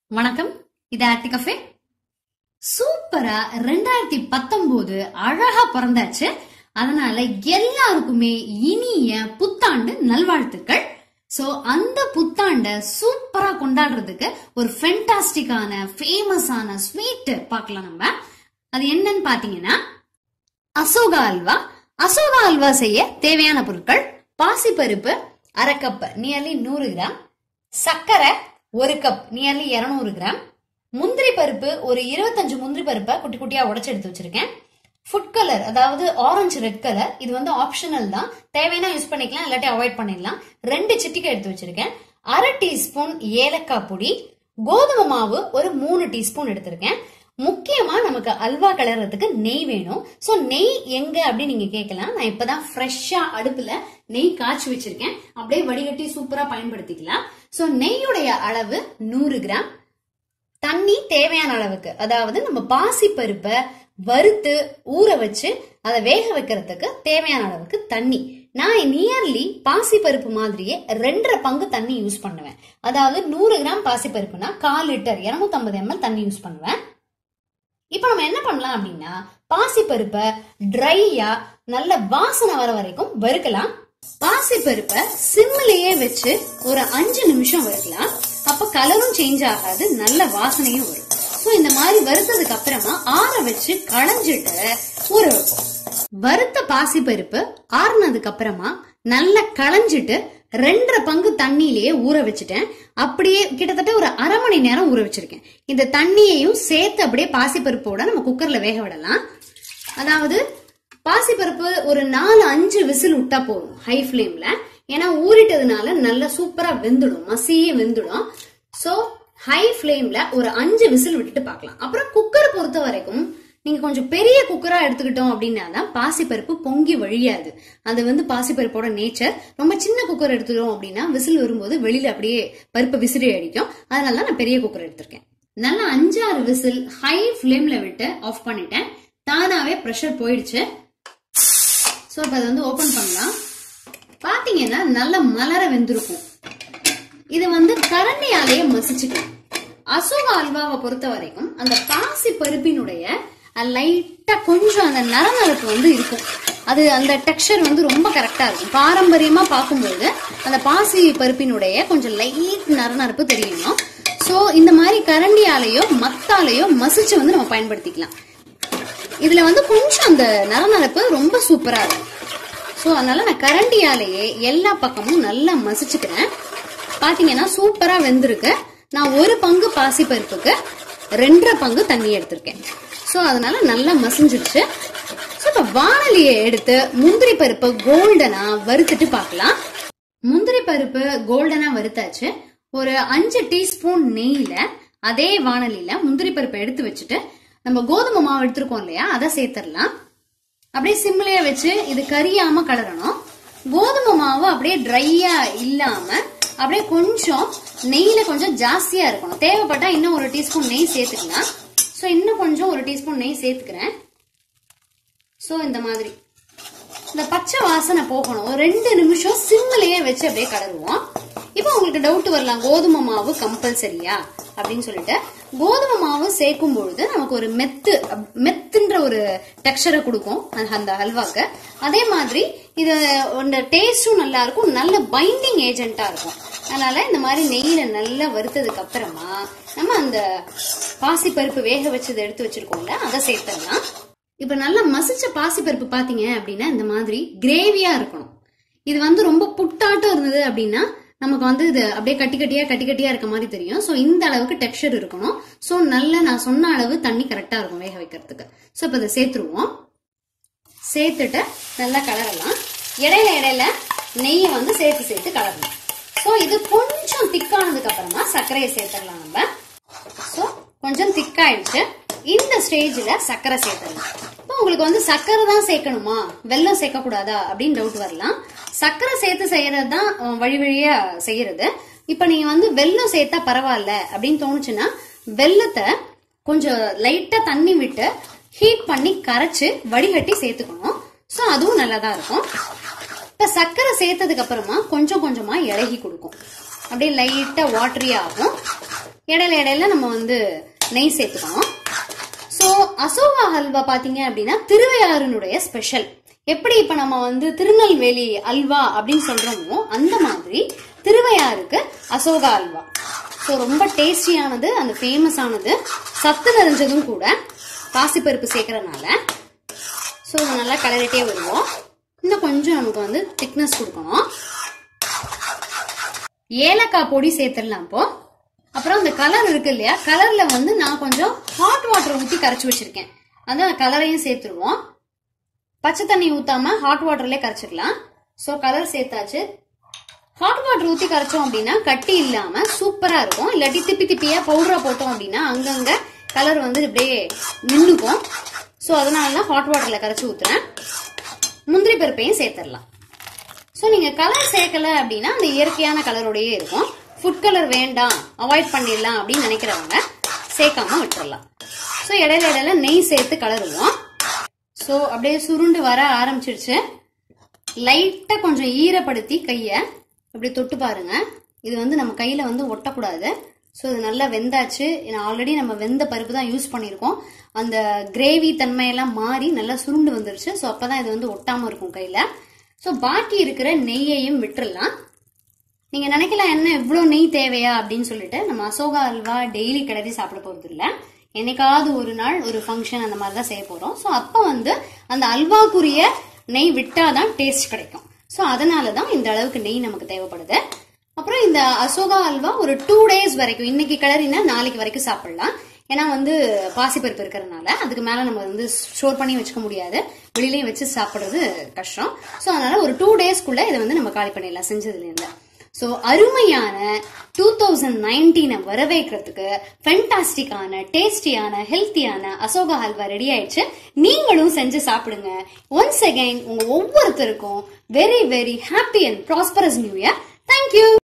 வணக்கம் இது ஆர்த்தி கஃபே சூப்பரா ரெண்டாயிரத்தி பத்தொன்பது அழகா பிறந்தாச்சு அதனால எல்லாருக்குமே இனிய புத்தாண்டு நல்வாழ்த்துக்கள் சோ அந்த புத்தாண்ட சூப்பரா கொண்டாடுறதுக்கு ஒரு ஃபென்டாஸ்டிக்கான ஃபேமஸான ஸ்வீட் பார்க்கலாம் நம்ம அது என்னன்னு பாத்தீங்கன்னா அசோகா அல்வா அசோகா அல்வா செய்ய தேவையான பொருட்கள் பாசிப்பருப்பு அரை கப் நியர்லி நூறு கிராம் சர்க்கரை ஒரு கப் நியர்லி 200 கிராம் முந்திரி பருப்பு ஒரு இருபத்தஞ்சு முந்திரி பருப்பை குட்டி குட்டியா உடைச்சு எடுத்து வச்சிருக்கேன் ஃபுட் கலர் அதாவது ஆரஞ்சு ரெட் கலர் இது வந்து ஆப்ஷனல் தான் தேவைன்னா யூஸ் பண்ணிக்கலாம் இல்லாட்டி அவாய்ட் பண்ணிடலாம் ரெண்டு சிட்டிகை எடுத்து வச்சிருக்கேன் அரை டீஸ்பூன் ஏலக்காய் பொடி கோதுமை மாவு ஒரு மூணு டீஸ்பூன் எடுத்திருக்கேன் முக்கியமா நமக்கு அல்வா கிளறதுக்கு நெய் வேணும் சோ நெய் எங்க அப்படின்னு நீங்க கேட்கலாம் நான் இப்பதான் ஃப்ரெஷ்ஷா அடுப்புல நெய் காய்ச்சி வச்சிருக்கேன் அப்படியே வடிகட்டி சூப்பரா பயன்படுத்திக்கலாம் சோ நெய்யுடைய அளவு நூறு கிராம் தண்ணி தேவையான அளவுக்கு அதாவது நம்ம பாசி பருப்பை வறுத்து ஊற வச்சு அதை வேக வைக்கிறதுக்கு தேவையான அளவுக்கு தண்ணி நான் நியர்லி பாசி பருப்பு மாதிரியே ரெண்டரை பங்கு தண்ணி யூஸ் பண்ணுவேன் அதாவது நூறு கிராம் பாசி பருப்புனா கால் லிட்டர் 250 எம்எல் தண்ணி யூஸ் பண்ணுவேன் இப்போ நம்ம என்ன பண்ணலாம் அப்படின்னா பாசி பருப்பை ட்ரையா நல்ல வாசனை வர வரைக்கும் வறுக்கலாம் பாசி பருப்பை சிம்மிலேயே வச்சு ஒரு அஞ்சு நிமிஷம் வறுக்கலாம் அப்ப கலரும் சேஞ்ச் ஆகாது நல்ல வாசனையும் வரும் ஸோ இந்த மாதிரி வறுத்ததுக்கு அப்புறமா ஆற வச்சு களைஞ்சிட்டு ஊற வைப்போம் வறுத்த பாசி பருப்பு ஆறுனதுக்கு அப்புறமா நல்லா களைஞ்சிட்டு ரெண்டரை பங்கு தண்ணியிலேயே ஊற வச்சுட்டேன் அப்படியே கிட்டத்தட்ட ஒரு அரை மணி நேரம் ஊற வச்சிருக்கேன் இந்த தண்ணியையும் சேர்த்து அப்படியே பாசிப்பருப்போட நம்ம குக்கர்ல வேக விடலாம் அதாவது பாசிப்பருப்பு ஒரு நாலு அஞ்சு விசில் விட்டா போதும் ஹை ஃப்ளேம்ல ஏன்னா ஊறிட்டதுனால நல்லா சூப்பரா வெந்துடும் மசியே வெந்துடும் சோ ஹை ஃப்ளேம்ல ஒரு அஞ்சு விசில் விட்டுட்டு பார்க்கலாம் அப்புறம் குக்கரை பொறுத்த வரைக்கும் நீங்க கொஞ்சம் பெரிய குக்கரா எடுத்துக்கிட்டோம் அப்படின்னா தான் பாசிப்பருப்பு பொங்கி வழியாது அது வந்து பாசிப்பருப்போட நேச்சர் ரொம்ப சின்ன குக்கர் எடுத்துக்கிறோம் அப்படின்னா விசில் வரும்போது வெளியில அப்படியே பருப்பு விசிறி அடிக்கும் அதனால தான் நான் பெரிய குக்கர் எடுத்திருக்கேன் நல்லா அஞ்சாறு விசில் ஹை ஃப்ளேம்ல விட்டு ஆஃப் பண்ணிட்டேன் தானாவே ப்ரெஷர் போயிடுச்சு ஸோ இப்போ அதை வந்து ஓபன் பண்ணலாம் பாத்தீங்கன்னா நல்ல மலர வெந்திருக்கும் இது வந்து கரண்டியாலேயே மசிச்சுக்கலாம் அசோகா அல்வாவை பொறுத்த வரைக்கும் அந்த பாசி பருப்பினுடைய லைட்டா கொஞ்சம் அந்த நரநரப்பு வந்து இருக்கும் அது அந்த டெக்ஸ்சர் வந்து ரொம்ப கரெக்டா இருக்கும் பாரம்பரியமா பார்க்கும்போது அந்த பாசி பருப்பினுடைய கொஞ்சம் லைட் நரநரப்பு தெரியணும் சோ இந்த மாதிரி கரண்டியாலேயோ மத்தாலேயோ மசிச்சு வந்து நம்ம பயன்படுத்திக்கலாம் இதுல வந்து கொஞ்சம் அந்த நரநரப்பு ரொம்ப சூப்பரா இருக்கும் ஸோ அதனால நான் கரண்டியாலேயே எல்லா பக்கமும் நல்லா மசிச்சுக்கிறேன் பாத்தீங்கன்னா சூப்பரா வெந்திருக்கு நான் ஒரு பங்கு பாசி பருப்புக்கு ரெண்டரை பங்கு தண்ணி எடுத்திருக்கேன் ஸோ அதனால நல்லா மசிஞ்சிருச்சு ஸோ இப்போ வானலியை எடுத்து முந்திரி பருப்பை கோல்டனா வறுத்துட்டு பார்க்கலாம் முந்திரி பருப்பு கோல்டனா வறுத்தாச்சு ஒரு அஞ்சு டீஸ்பூன் நெய்ல அதே வானலியில முந்திரி பருப்பை எடுத்து வச்சுட்டு நம்ம கோதுமை மாவு எடுத்திருக்கோம் இல்லையா அதை சேர்த்துடலாம் அப்படியே சிம்லயே வச்சு இது கரியாம கலரணும் கோதுமை மாவு அப்படியே ட்ரையா இல்லாம அப்படியே கொஞ்சம் நெய்ல கொஞ்சம் ஜாஸ்தியா இருக்கணும் தேவைப்பட்டா இன்னும் ஒரு டீஸ்பூன் நெய் சேர்த்துக்கலாம் ஸோ இன்னும் கொஞ்சம் ஒரு டீஸ்பூன் நெய் சேர்த்துக்கிறேன் ஸோ இந்த மாதிரி இந்த பச்சை வாசனை போகணும் ஒரு ரெண்டு நிமிஷம் சிம்மிலேயே வச்சு அப்படியே கலருவோம் இப்போ உங்களுக்கு டவுட் வரலாம் கோதுமை மாவு கம்பல்சரியா அப்படின்னு சொல்லிட்டு கோதுமை மாவு சேர்க்கும் பொழுது நமக்கு ஒரு மெத்து மெத்துன்ற ஒரு டெக்ஸ்சரை கொடுக்கும் அந்த- அந்த ஹல்வாக்கு அதே மாதிரி இது இந்த டேஸ்டும் நல்லா இருக்கும் நல்ல பைண்டிங் ஏஜென்ட்டா இருக்கும் அதனால இந்த மாதிரி நெய்யில நல்லா வறுத்ததுக்கு அப்புறமா நம்ம அந்த பாசிப்பருப்பு வேக வச்சதை எடுத்து வச்சிருக்கோம்ல அதை சேர்த்துடலாம் இப்ப நல்லா மசிச்ச பாசிப்பருப்பு பாத்தீங்க அப்படின்னா இந்த மாதிரி கிரேவியா இருக்கணும் இது வந்து ரொம்ப புட்டாட்டம் இருந்தது அப்படின்னா நமக்கு வந்து இது அப்படியே கட்டி கட்டியா கட்டி கட்டியா இருக்க மாதிரி தெரியும் சோ இந்த அளவுக்கு டெக்ஸ்சர் இருக்கணும் சோ நல்ல நான் சொன்ன அளவு தண்ணி கரெக்டா இருக்கும் வேக வைக்கிறதுக்கு சோ இப்ப இதை சேர்த்துருவோம் சேர்த்துட்டு நல்லா கலரலாம் இடையில இடையில நெய்யை வந்து சேர்த்து சேர்த்து கலரணும் சோ இது கொஞ்சம் திக்கானதுக்கு அப்புறமா சர்க்கரையை சேர்த்துடலாம் நம்ம சோ கொஞ்சம் திக்காயிடுச்சு இந்த ஸ்டேஜ்ல சர்க்கரை சேர்த்துடலாம் இப்போ உங்களுக்கு வந்து சர்க்கரை தான் சேர்க்கணுமா வெல்லம் சேர்க்க கூடாதா அப்படின்னு டவுட் வரலாம் சர்க்கரை சேர்த்து செய்யறது தான் அஹ், வழி வழியா செய்யறது இப்ப நீங்க வந்து வெல்லம் சேர்த்தா பரவாயில்ல அப்படின்னு தோணுச்சுன்னா வெல்லத்தை கொஞ்சம் லைட்டா தண்ணி விட்டு ஹீட் பண்ணி கரைச்சு வடிகட்டி சேர்த்துக்கணும் சோ அதுவும் நல்லதா இருக்கும் இப்ப சர்க்கரை சேர்த்ததுக்கு அப்புறமா கொஞ்சம் கொஞ்சமா இலகி கொடுக்கும் அப்படியே லைட்டா வாட்டரி ஆகும் இடையில இடையில நம்ம வந்து நெய் சேர்த்துக்கணும் சோ அசோகா ஹல்வா பாத்தீங்க அப்படின்னா திருவையாறுனுடைய ஸ்பெஷல் எப்படி இப்ப நம்ம வந்து திருநெல்வேலி அல்வா அப்படின்னு சொல்றோமோ அந்த மாதிரி திருவையாறுக்கு அசோகா அல்வா ஸோ ரொம்ப டேஸ்டியானது அந்த ஃபேமஸ் ஆனது சத்து நிறைஞ்சதும் கூட பாசிப்பருப்பு சேர்க்கறதுனால ஸோ இதை நல்லா கலரிட்டே வருவோம் இன்னும் கொஞ்சம் நமக்கு வந்து திக்னஸ் கொடுக்கணும் ஏலக்காய் பொடி சேர்த்துடலாம் இப்போ அப்புறம் அந்த கலர் இருக்கு இல்லையா கலர்ல வந்து நான் கொஞ்சம் ஹாட் வாட்டர் ஊத்தி கரைச்சு வச்சிருக்கேன் அந்த கலரையும் சேர்த்துருவோம் பச்சை தண்ணி ஊத்தாம ஹாட் வாட்டர்லயே கரைச்சிக்கலாம் ஸோ கலர் சேர்த்தாச்சு ஹாட் வாட்டர் ஊத்தி கரைச்சோம் அப்படின்னா கட்டி இல்லாம சூப்பரா இருக்கும் இல்லாட்டி திப்பி திப்பியா பவுடரா போட்டோம் அப்படின்னா அங்கங்க கலர் வந்து இப்படியே நின்னுக்கும் ஸோ அதனால தான் ஹாட் வாட்டர்ல கரைச்சு ஊத்துறேன் முந்திரி பருப்பையும் சேர்த்துடலாம் ஸோ நீங்க கலர் சேர்க்கல அப்படின்னா அந்த இயற்கையான கலரோடயே இருக்கும் ஃபுட் கலர் வேண்டாம் அவாய்ட் பண்ணிடலாம் அப்படின்னு நினைக்கிறவங்க சேர்க்காம விட்டுறலாம் ஸோ இடையில இடையில நெய் சேர்த்து கலருவோம் ஸோ அப்படியே சுருண்டு வர ஆரம்பிச்சிருச்சு லைட்டா கொஞ்சம் ஈரப்படுத்தி கையை இப்படி தொட்டு பாருங்க இது வந்து நம்ம கையில வந்து ஒட்டக்கூடாது ஸோ இது நல்லா வெந்தாச்சு ஆல்ரெடி நம்ம வெந்த பருப்பு தான் யூஸ் பண்ணியிருக்கோம் அந்த கிரேவி தன்மையெல்லாம் மாறி நல்லா சுருண்டு வந்துருச்சு ஸோ அப்பதான் இது வந்து ஒட்டாம இருக்கும் கையில ஸோ பாக்கி இருக்கிற நெய்யையும் விட்டுறலாம் நீங்க நினைக்கலாம் என்ன இவ்வளவு நெய் தேவையா அப்படின்னு சொல்லிட்டு நம்ம அசோகா அல்வா டெய்லி கிளறி சாப்பிட போறது இல்ல என்னைக்காவது ஒரு நாள் ஒரு ஃபங்க்ஷன் அந்த மாதிரி தான் செய்ய போறோம் ஸோ அப்போ வந்து அந்த அல்வாக்குரிய நெய் விட்டாதான் டேஸ்ட் கிடைக்கும் ஸோ அதனால தான் இந்த அளவுக்கு நெய் நமக்கு தேவைப்படுது அப்புறம் இந்த அசோகா அல்வா ஒரு டூ டேஸ் வரைக்கும் இன்னைக்கு கிளறினா நாளைக்கு வரைக்கும் சாப்பிடலாம் ஏன்னா வந்து பாசிப்பருப்பு இருக்கிறதுனால அதுக்கு மேல நம்ம வந்து ஸ்டோர் பண்ணி வச்சுக்க முடியாது வெளியிலயும் வச்சு சாப்பிடுறது கஷ்டம் ஸோ அதனால ஒரு டூ டேஸ்க்குள்ள இதை வந்து நம்ம காலி பண்ணிடலாம் செஞ்சதுல இருந்து ஸோ அருமையான டூ தௌசண்ட் நைன்டீனை வரவேற்கிறதுக்கு ஃபென்டாஸ்டிக்கான டேஸ்டியான ஹெல்த்தியான அசோகா ஹல்வா ரெடி ஆயிடுச்சு நீங்களும் செஞ்சு சாப்பிடுங்க ஒன்ஸ் அகைன் உங்க ஒவ்வொருத்தருக்கும் very very happy and prosperous new year thank you